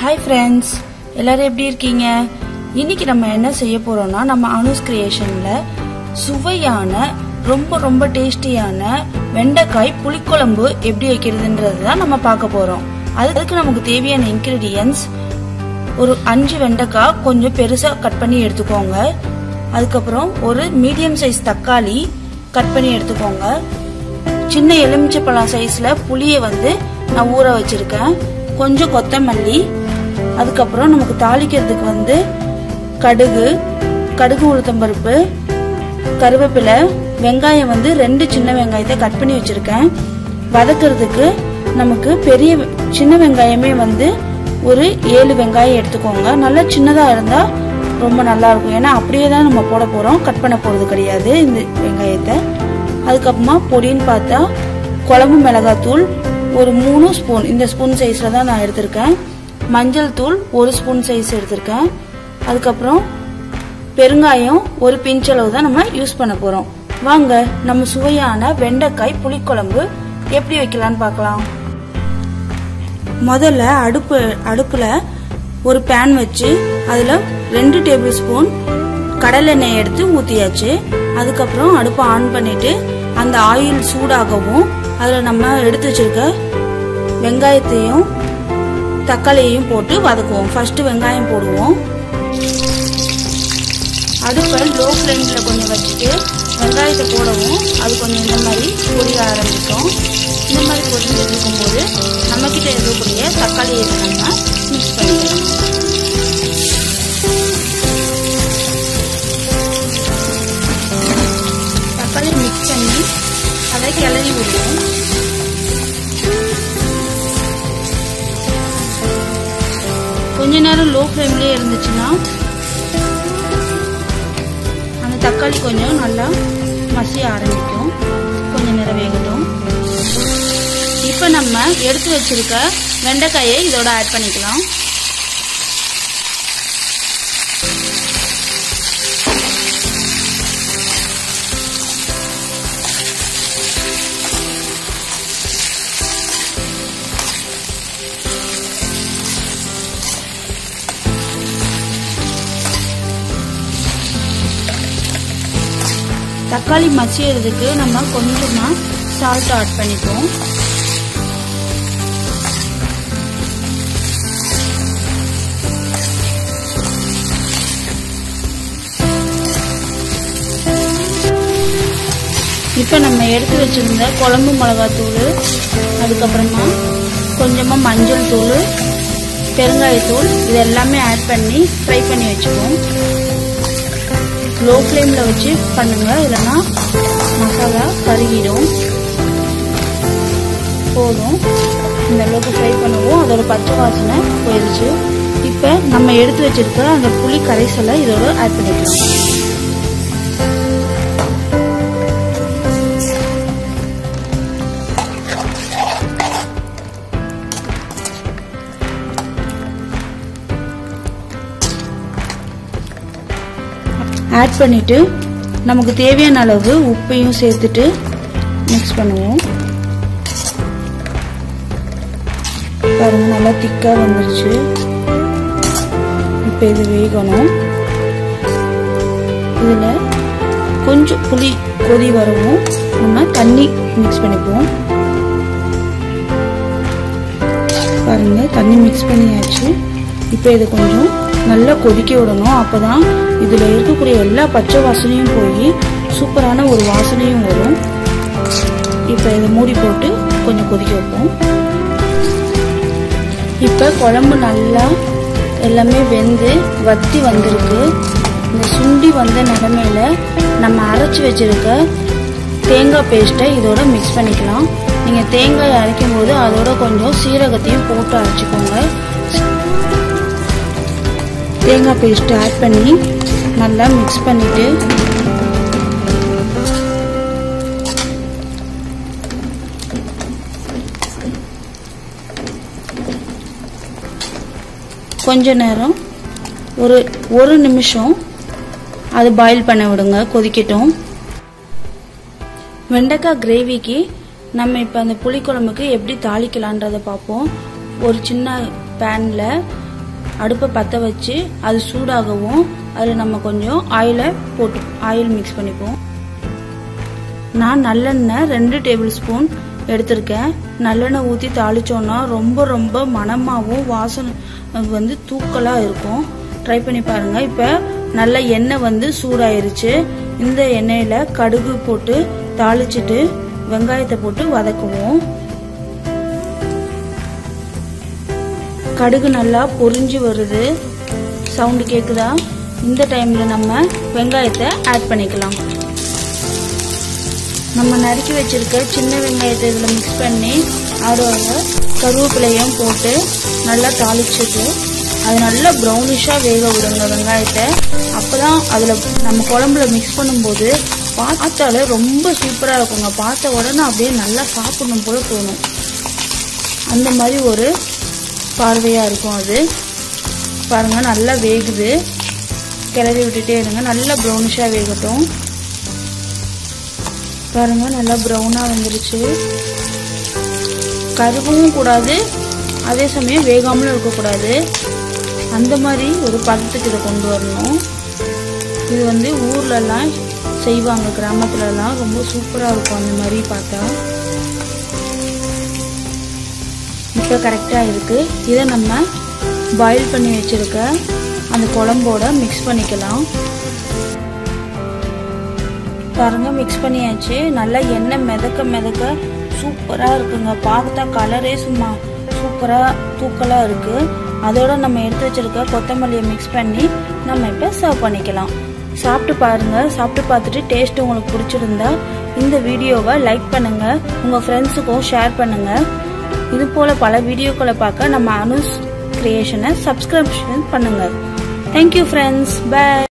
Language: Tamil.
ஹாய் ஃப்ரெண்ட்ஸ் எல்லாரும் எப்படி இருக்கீங்க இன்னைக்கு நம்ம என்ன செய்ய போறோம்னா நம்ம அனுஸ் கிரியேஷன்ல சுவையான ரொம்ப ரொம்ப டேஸ்டியான வெண்டைக்காய் புளிக்குழம்பு எப்படி வைக்கிறதுன்றது தான் நம்ம பார்க்க போறோம் அதுக்கு நமக்கு தேவையான இன்கிரீடியன்ஸ் ஒரு அஞ்சு வெண்டைக்காய் கொஞ்சம் பெருசா கட் பண்ணி எடுத்துக்கோங்க அதுக்கப்புறம் ஒரு மீடியம் சைஸ் தக்காளி கட் பண்ணி எடுத்துக்கோங்க சின்ன எலுமிச்சப்பழம் சைஸ்ல புளிய வந்து நான் ஊற வச்சிருக்கேன் கொஞ்சம் கொத்தமல்லி அதுக்கப்புறம் நமக்கு தாளிக்கிறதுக்கு வந்து கடுகு கடுகு உளுத்தம்பருப்பு கருவேப்பிலை வெங்காயம் வந்து ரெண்டு சின்ன வெங்காயத்தை கட் பண்ணி வச்சிருக்கேன் வதக்கிறதுக்கு நமக்கு பெரிய வெ- சின்ன வெங்காயமே வந்து ஒரு ஏழு வெங்காயம் எடுத்துக்கோங்க நல்லா சின்னதா இருந்தா ரொம்ப நல்லா இருக்கும் ஏன்னா அப்படியே தான் நம்ம போட போறோம் கட் பண்ண போறது கிடையாது இந்த வெங்காயத்தை அதுக்கப்புறமா பொடின்னு பார்த்தா குழம்பு மிளகாத்தூள் ஒரு மூணு ஸ்பூன் இந்த ஸ்பூன் சைஸ்ல தான் நான் எடுத்திருக்கேன் மஞ்சள் தூள் ஒரு ஸ்பூன் சைஸ் எடுத்திருக்கேன் அதுக்கப்புறம் பெருங்காயம் ஒரு பிஞ்ச் அளவு தான் நம்ம யூஸ் பண்ண போறோம் வாங்க நம்ம சுவையான வெண்டைக்காய் புளிக்குழம்பு எப்படி வைக்கலாம்னு பார்க்கலாம் முதல்ல அடுப்பு அடுப்புல ஒரு பேன் வச்சு அதுல ரெண்டு டேபிள் ஸ்பூன் கடலெண்ணெய் எடுத்து ஊத்தியாச்சு அதுக்கப்புறம் அடுப்பை ஆன் பண்ணிட்டு அந்த ஆயில் சூடாகவும் அதுல நம்ம எடுத்து வச்சிருக்க வெங்காயத்தையும் தக்காளியையும் போட்டு வதக்குவோம் ஃபர்ஸ்ட் வெங்காயம் போடுவோம் அடுப்பை லோ ஃப்ளேமில் கொஞ்சம் வச்சுட்டு வெங்காயத்தை போடவும் அது கொஞ்சம் இந்த மாதிரி பொரிய ஆரம்பிக்கும் இந்த மாதிரி பொரிஞ்சுட்டு இருக்கும்போது நம்மக்கிட்ட இருக்கக்கூடிய தக்காளியை நம்ம மிக்ஸ் பண்ணிக்கலாம் தக்காளி மிக்ஸ் பண்ணி அதை கிளறி விடுவோம் கொஞ்ச நேரம் லோ ஃப்ளேம்லேயே இருந்துச்சுன்னா அந்த தக்காளி கொஞ்சம் நல்லா மசிய ஆரம்பிக்கும் கொஞ்சம் நேரம் வேகட்டும் இப்போ நம்ம எடுத்து வச்சிருக்க வெண்டைக்காயை இதோட ஆட் பண்ணிக்கலாம் தக்காளி மசியறதுக்கு நம்ம கொஞ்சமா சால்ட் ஆட் பண்ணிப்போம் இப்போ நம்ம எடுத்து வச்சிருந்த குழம்பு மிளகாத்தூள் அதுக்கப்புறமா கொஞ்சமா மஞ்சள் தூள் பெருங்காயத்தூள் இது எல்லாமே ஆட் பண்ணி ஃப்ரை பண்ணி வச்சுப்போம் லோ ஃப்ளேமில் வச்சு பண்ணுங்க இல்லைன்னா மசாலா கருகிடும் போதும் இந்த அளவுக்கு ஃப்ரை பண்ணுவோம் அதோட பச்சை வாசனை போயிடுச்சு இப்போ நம்ம எடுத்து வச்சிருக்க அந்த புளி கரைசலை இதோட ஆட் பண்ணிக்கலாம் ஆட் பண்ணிட்டு நமக்கு தேவையான அளவு உப்பையும் சேர்த்துட்டு மிக்ஸ் பண்ணுவோம் பாருங்க நல்லா திக்காக வந்துருச்சு இப்போ இது வேகணும் இதில் கொஞ்சம் புளி கொதி வரவும் நம்ம தண்ணி மிக்ஸ் பண்ணிப்போம் பாருங்க தண்ணி மிக்ஸ் பண்ணியாச்சு இப்போ இதை கொஞ்சம் நல்லா கொதிக்க விடணும் அப்பதான் இதுல இருக்கக்கூடிய எல்லா பச்சை வாசனையும் போய் சூப்பரான ஒரு வாசனையும் வரும் இப்போ இதை மூடி போட்டு கொஞ்சம் கொதிக்க வைப்போம் இப்போ குழம்பு நல்லா எல்லாமே வெந்து வத்தி வந்திருக்கு இந்த சுண்டி வந்த நிலமையில நம்ம அரைச்சி வச்சிருக்க தேங்காய் பேஸ்ட்டை இதோட மிக்ஸ் பண்ணிக்கலாம் நீங்கள் தேங்காய் அரைக்கும் போது அதோட கொஞ்சம் சீரகத்தையும் போட்டு அரைச்சிக்கோங்க தேங்காய் பேஸ்ட் ஆட் பண்ணி நல்லா மிக்ஸ் பண்ணிட்டு கொஞ்ச நேரம் ஒரு ஒரு நிமிஷம் அது பாயில் பண்ண விடுங்க கொதிக்கட்டும் வெண்டைக்காய் கிரேவிக்கு நம்ம இப்போ அந்த புளிக்குழம்புக்கு எப்படி தாளிக்கலான்றதை பார்ப்போம் ஒரு சின்ன பேனில் அடுப்பை பற்ற வச்சு அது சூடாகவும் அதில் நம்ம கொஞ்சம் ஆயிலை போட்டு ஆயில் மிக்ஸ் பண்ணிப்போம் நான் நல்லெண்ணெய் ரெண்டு டேபிள் ஸ்பூன் எடுத்திருக்கேன் நல்லெண்ணெய் ஊற்றி தாளிச்சோன்னா ரொம்ப ரொம்ப மணமாகவும் வாசனை வந்து தூக்கலாக இருக்கும் ட்ரை பண்ணி பாருங்க இப்போ நல்ல எண்ணெய் வந்து சூடாயிருச்சு இந்த எண்ணெயில் கடுகு போட்டு தாளிச்சிட்டு வெங்காயத்தை போட்டு வதக்குவோம் கடுகு நல்லா பொரிஞ்சு வருது சவுண்டு கேட்குதா இந்த டைமில் நம்ம வெங்காயத்தை ஆட் பண்ணிக்கலாம் நம்ம நறுக்கி வச்சிருக்க சின்ன வெங்காயத்தை இதில் மிக்ஸ் பண்ணி அதோட கருவேப்பிலையும் போட்டு நல்லா தாளிச்சிட்டு அது நல்லா ப்ரௌனிஷாக வேக விடுங்க வெங்காயத்தை அப்போ தான் அதில் நம்ம குழம்புல மிக்ஸ் பண்ணும்போது பார்த்தாலே ரொம்ப சூப்பராக இருக்குங்க பார்த்த உடனே அப்படியே நல்லா சாப்பிடணும் போல தோணும் அந்த மாதிரி ஒரு பார்வையாக இருக்கும் அது பாருங்கள் நல்லா வேகுது கிளறி விட்டுட்டே இருங்க நல்லா ப்ரௌனிஷாக வேகட்டும் பாருங்க நல்லா ப்ரௌனாக வந்துருச்சு கருகவும் கூடாது அதே சமயம் வேகாமலும் இருக்கக்கூடாது அந்த மாதிரி ஒரு பதத்துக்கு இதை கொண்டு வரணும் இது வந்து ஊர்லலாம் செய்வாங்க கிராமத்துலலாம் ரொம்ப சூப்பராக இருக்கும் அந்த மாதிரி பார்த்தா இப்போ கரெக்டாக இருக்குது இதை நம்ம பாயில் பண்ணி வச்சுருக்க அந்த குழம்போட மிக்ஸ் பண்ணிக்கலாம் பாருங்க மிக்ஸ் பண்ணியாச்சு நல்லா எண்ணெய் மிதக்க மிதக்க சூப்பராக இருக்குங்க பார்த்தா கலரே சும்மா சூப்பராக தூக்கலாக இருக்குது அதோட நம்ம எடுத்து வச்சிருக்க கொத்தமல்லியை மிக்ஸ் பண்ணி நம்ம இப்போ சர்வ் பண்ணிக்கலாம் சாப்பிட்டு பாருங்க சாப்பிட்டு பார்த்துட்டு டேஸ்ட் உங்களுக்கு பிடிச்சிருந்தா இந்த வீடியோவை லைக் பண்ணுங்க உங்கள் ஃப்ரெண்ட்ஸுக்கும் ஷேர் பண்ணுங்க இது போல பல வீடியோக்களை பார்க்க நம்ம அனுஸ் கிரியேஷனை சப்ஸ்கிரிப்ஷன் பண்ணுங்க தேங்க்யூ ஃப்ரெண்ட்ஸ் பை